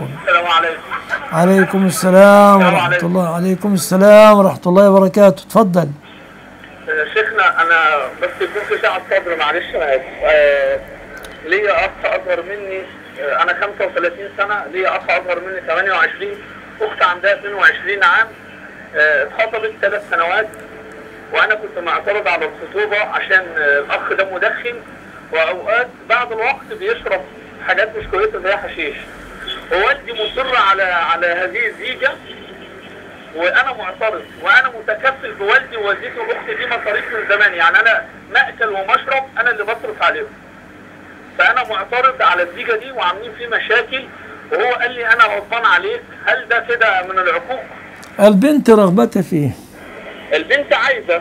عليكم السلام عليكم عليكم السلام السلام ورحمة عليكم. الله عليكم السلام ورحمة الله وبركاته تفضل آه، شيخنا انا بس يكون في ساعة صدر معلش انا اسف آه، ليا اخ اصغر مني آه، انا 35 سنة ليا اخ اصغر مني 28 اخت عندها 22 عام آه، اتخطبت ثلاث سنوات وانا كنت معترض على الخطوبة عشان آه، الاخ ده مدخن واوقات بعد الوقت بيشرب حاجات مش كويسة زي حشيش ووالدي مصر على على هذه الزيجة وانا معترض وانا متكفل بوالدي ووالدتي واختي دي مصاريف من زمان يعني انا ماكل ومشرب انا اللي بصرف عليهم فانا معترض على الزيجه دي وعاملين فيه مشاكل وهو قال لي انا غضبان عليك هل ده كده من العقوق البنت رغبتها فيه البنت عايزه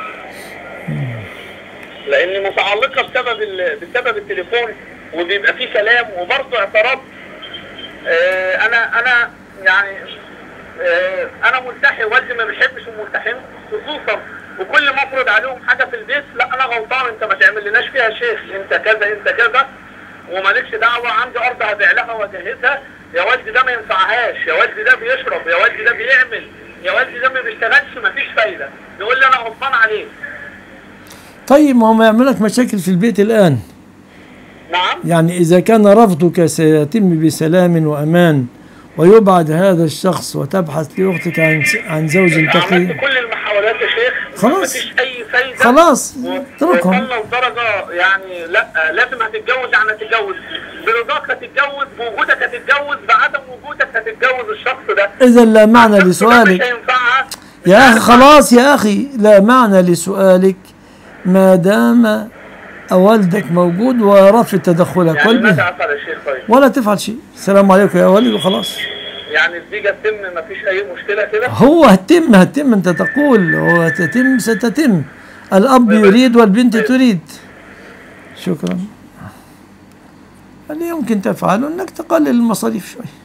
لان متعلقه بسبب ال... بسبب التليفون وبيبقى فيه كلام وبرضه اعتراض آه انا انا يعني آه انا ملتحي والدي ما بيحبش الملتحين خصوصا وكل ما افرض عليهم حاجه في البيت لا انا غلطان انت ما تعملناش فيها شيخ انت كذا انت كذا ومالكش دعوه عندي ارض هبيع لها واجهزها يا والدي ده ما ينفعهاش يا والدي ده بيشرب يا والدي ده بيعمل يا والدي ده ما بيشتغلش ما فيش فايده يقول لي انا غلطان عليك طيب ما هو ما يعمل لك مشاكل في البيت الآن نعم يعني إذا كان رفضك سيتم بسلام وأمان ويبعد هذا الشخص وتبحث لأختك عن عن زوج تقي عملت كل المحاولات يا شيخ خلاص. مفيش اي فايده خلاص و- اتركهم وصلنا لدرجه يعني لا لازم هتتجوز يعني هتتجوز برضاك هتتجوز بوجودك هتتجوز بعدم وجودك هتتجوز الشخص ده إذا لا معنى الشخص ده مش لسؤالك هينفعها يا أخي خلاص يا أخي لا معنى لسؤالك ما دام والدك موجود ورفض تدخلك يعني والبه ماذا افعل يا شيخ طيب ولا تفعل شيء السلام عليكم يا ولد وخلاص يعني الزيجه تتم مفيش اي مشكله كده هو هتم هتم انت تقول هو تتم ستتم الاب يريد والبنت تريد شكرا اللي يمكن تفعله انك تقلل المصاريف شوي